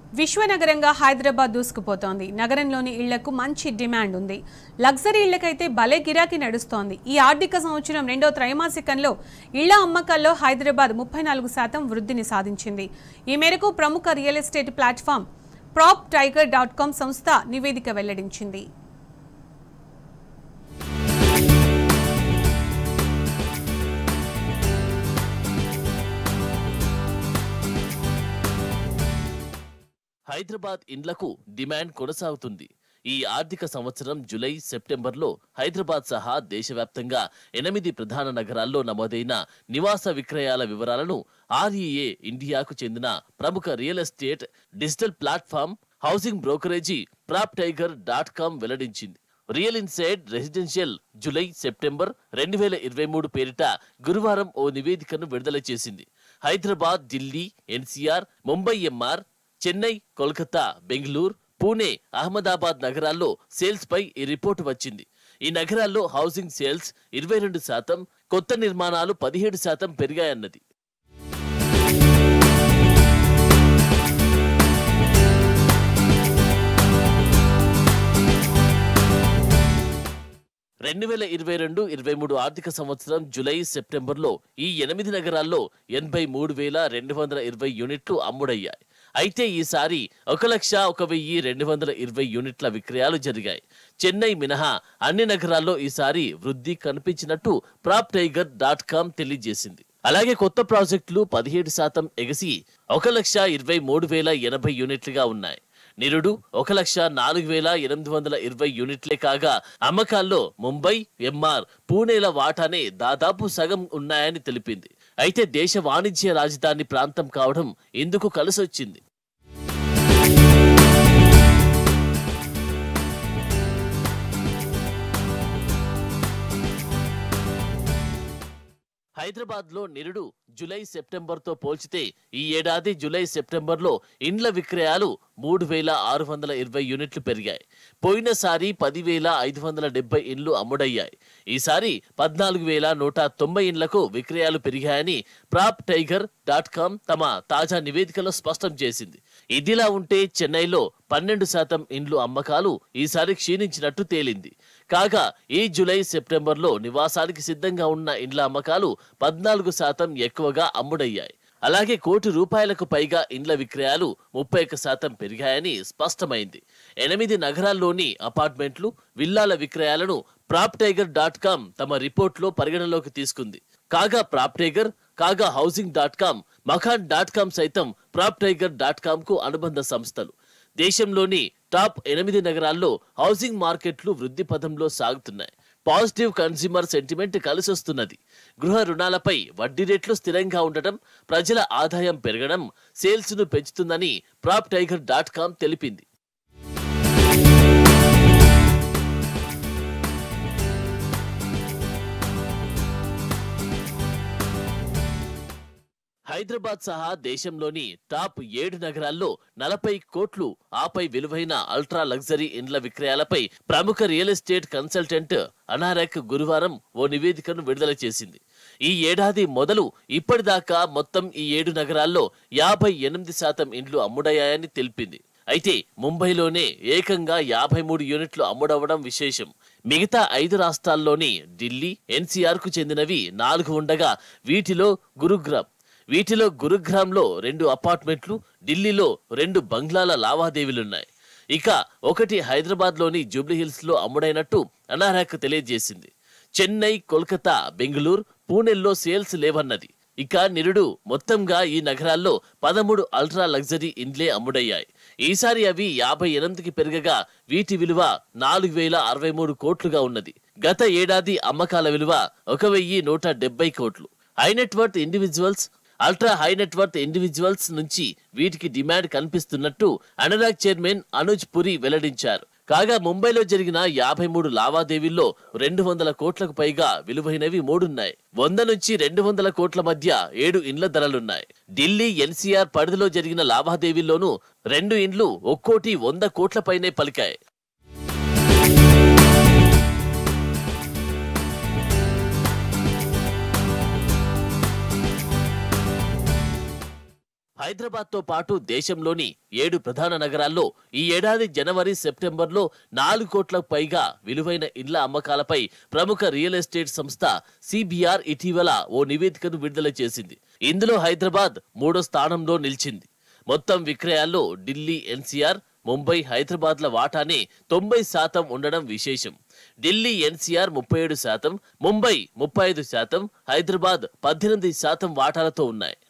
విశ్వనగరంగా హైదరాబాద్ దూసుకుపోతోంది నగరంలోని ఇళ్లకు మంచి డిమాండ్ ఉంది లగ్జరీ ఇళ్లకైతే భలే గిరాకీ నడుస్తోంది ఈ ఆర్థిక సంవత్సరం రెండో త్రైమాసికంలో ఇళ్ల అమ్మకాల్లో హైదరాబాద్ ముప్పై నాలుగు శాతం వృద్ధిని సాధించింది ఈ మేరకు ప్రముఖ real estate platform PropTiger dot com సంస్థ నివేదిక వెల్లడించింది హైదరాబాద్ ఇండ్లకు డిమాండ్ కొనసాగుతుంది ఈ ఆర్థిక సంవత్సరం జూలై సెప్టెంబర్లో హైదరాబాద్ సహా దేశవ్యాప్తంగా ఎనిమిది ప్రధాన నగరాల్లో నమోదైన నివాస విక్రయాల వివరాలను ఆర్ఈఏ ఇండియాకు చెందిన ప్రముఖ real estate digital platform housing brokerage PropTiger dot com వెల్లడించింది real insight residential July September రెండు వేల ఇరవై మూడు పేరిట గురువారం ఓ నివేదికను విడుదల చేసింది హైదరాబాద్ ఢిల్లీ ఎన్సీఆర్ ముంబై ఎంఆర్ చెన్నై కోల్కతా బెంగళూరు పూణే అహ్మదాబాద్ నగరాల్లో సేల్స్ పై ఈ రిపోర్టు వచ్చింది ఈ నగరాల్లో హౌసింగ్ సేల్స్ ఇరవై రెండు శాతం కొత్త నిర్మాణాలు పదిహేడు శాతం పెరిగాయన్నది రెండు వేల ఇరవై రెండు ఇరవై మూడు ఆర్థిక సంవత్సరం జూలై సెప్టెంబర్లో ఈ ఎనిమిది నగరాల్లో ఎనభై మూడు వేల రెండు వందల ఇరవై యూనిట్లు అమ్ముడయ్యాయి అయితే ఈసారి ఒక లక్ష ఒక వెయ్యి రెండు వందల ఇరవై యూనిట్ల విక్రయాలు జరిగాయి చెన్నై మినహా అన్ని నగరాల్లో ఈసారి వృద్ధి కనిపించినట్టు ప్రాప్ టైగర్ డాట్ కామ్ తెలియజేసింది అలాగే కొత్త ప్రాజెక్టులు పదిహేడు శాతం ఎగసి ఒక లక్ష ఇరవై మూడు వేల ఎనభై యూనిట్లుగా ఉన్నాయి నిరుడు ఒక లక్ష నాలుగు వేల ఎనిమిది వందల ఇరవై యూనిట్లే కాగా అమ్మకాల్లో ముంబై ఎంఆర్ పూణేల వాటానే దాదాపు సగం ఉన్నాయని తెలిపింది అయితే దేశ వాణిజ్య రాజధాని ప్రాంతం కావడం ఇందుకు కలిసొచ్చింది హైదరాబాద్ లో నిరుడు జూలై సెప్టెంబర్ తో పోల్చితే ఈ ఏడాది జూలై సెప్టెంబర్ లో ఇండ్ల విక్రయాలు మూడు వేల ఆరు వందల ఇరవై యూనిట్లు పెరిగాయి పోయినసారి పదివేల ఐదు వందల డెబ్బై ఇండ్లు అమ్ముడయ్యాయి ఈసారి పద్నాలుగు వేల నూట తొంభై ఇండ్లకు విక్రయాలు పెరిగాయని ప్రాప్ టైగర్ డాట్ కామ్ తమ తాజా నివేదికలో స్పష్టం చేసింది ఇదిలా ఉంటే చెన్నైలో పన్నెండు శాతం ఇండ్లు అమ్మకాలు ఈసారి క్షీణించినట్టు తేలింది కాగా ఈ జూలై సెప్టెంబర్లో నివాసానికి సిద్ధంగా ఉన్న ఇండ్ల అమ్మకాలు పద్నాలుగు శాతం ఎక్కువగా అమ్ముడయ్యాయి అలాగే కోటి రూపాయలకు పైగా ఇండ్ల విక్రయాలు ముప్పై ఒక్క శాతం పెరిగాయని స్పష్టమైంది ఎనిమిది నగరాల్లోని అపార్ట్మెంట్లు విల్లాల విక్రయాలను ప్రాప్ టైగర్ డాట్ కామ్ తమ రిపోర్ట్లో పరిగణలోకి తీసుకుంది కాగా ప్రాప్ టైగర్ కాగా housing dot com Makaan dot com సైతం ప్రాప్ టైగర్ డాట్ కామ్ కు అనుబంధ సంస్థలు దేశంలోని టాప్ ఎనిమిది నగరాల్లో హౌసింగ్ మార్కెట్లు వృద్ధి పథంలో సాగుతున్నాయి పాజిటివ్ కన్స్యూమర్ సెంటిమెంట్ కలిసొస్తున్నది గృహ రుణాలపై వడ్డీ రేట్లు స్థిరంగా ఉండటం ప్రజల ఆదాయం పెరగడం సేల్స్ ను పెంచుతుందని ప్రాప్ టైగర్ డాట్ కామ్ తెలిపింది హైదరాబాద్ సహా దేశంలోని టాప్ ఏడు నగరాల్లో నలభై కోట్లు ఆపై విలువైన అల్ట్రా లగ్జరీ ఇండ్ల విక్రయాలపై ప్రముఖ రియల్ ఎస్టేట్ కన్సల్టెంట్ అనారెక్ గురువారం ఓ నివేదికను విడుదల చేసింది ఈ ఏడాది మొదలు ఇప్పటిదాకా మొత్తం ఈ ఏడు నగరాల్లో యాభై ఎనిమిది శాతం ఇండ్లు అమ్ముడయ్యాయని తెలిపింది అయితే ముంబైలోనే ఏకంగా యాభై మూడు యూనిట్లు అమ్ముడవడం విశేషం మిగతా ఐదు రాష్ట్రాల్లోని ఢిల్లీ ఎన్సీఆర్ కు చెందినవి నాలుగు ఉండగా వీటిలో గురుగ్రామ్ వీటిలో గురుగ్రామ్లో రెండు అపార్ట్మెంట్లు ఢిల్లీలో రెండు బంగ్లాల లావాదేవీలున్నాయి ఇక ఒకటి హైదరాబాద్లోని జూబ్లీహిల్స్ లో అమ్ముడైనట్టు అనారాక్ తెలియజేసింది చెన్నై కోల్కతా బెంగళూరు పూణెల్లో సేల్స్ లేవన్నది ఇక నిరుడు మొత్తంగా ఈ నగరాల్లో పదమూడు అల్ట్రా లగ్జరీ ఇండ్లే అమ్ముడయ్యాయి ఈసారి అవి యాభై ఎనిమిదికి పెరగగా వీటి విలువ నాలుగు వేల అరవై మూడు కోట్లుగా ఉన్నది గత ఏడాది అమ్మకాల విలువ ఒక వెయ్యి నూట డెబ్బై కోట్లు high net worth individuals ultra high net worth individuals నుంచి వీటికి డిమాండ్ కనిపిస్తున్నట్టు అనురాగ్ చైర్మన్ అనుజ్ పురి వెల్లడించారు కాగా ముంబైలో జరిగిన యాభై మూడు లావాదేవీల్లో రెండు వందల కోట్లకు పైగా విలువైనవి మూడున్నాయి వంద నుంచి రెండు వందల కోట్ల మధ్య ఏడు ఇండ్ల ధరలున్నాయి ఢిల్లీ ఎన్సీఆర్ పరిధిలో జరిగిన లావాదేవీల్లోనూ రెండు ఇండ్లు ఒక్కోటి వంద కోట్ల పైనే పలికాయి హైదరాబాద్ తో పాటు దేశంలోని ఏడు ప్రధాన నగరాల్లో ఈ ఏడాది జనవరి సెప్టెంబర్లో నాలుగు కోట్లకు పైగా విలువైన ఇళ్ల అమ్మకాలపై ప్రముఖ రియల్ ఎస్టేట్ సంస్థ సిబిఆర్ ఇటీవల ఓ నివేదికను విడుదల చేసింది ఇందులో హైదరాబాద్ మూడో స్థానంలో నిలిచింది మొత్తం విక్రయాల్లో ఢిల్లీ ఎన్సీఆర్ ముంబై హైదరాబాద్ల వాటానే తొంభై శాతం ఉండడం విశేషం ఢిల్లీ ఎన్సీఆర్ ముప్పై ఏడు శాతం ముంబై ముప్పై ఐదు శాతం హైదరాబాద్ పద్దెనిమిది శాతం వాటాలతో ఉన్నాయి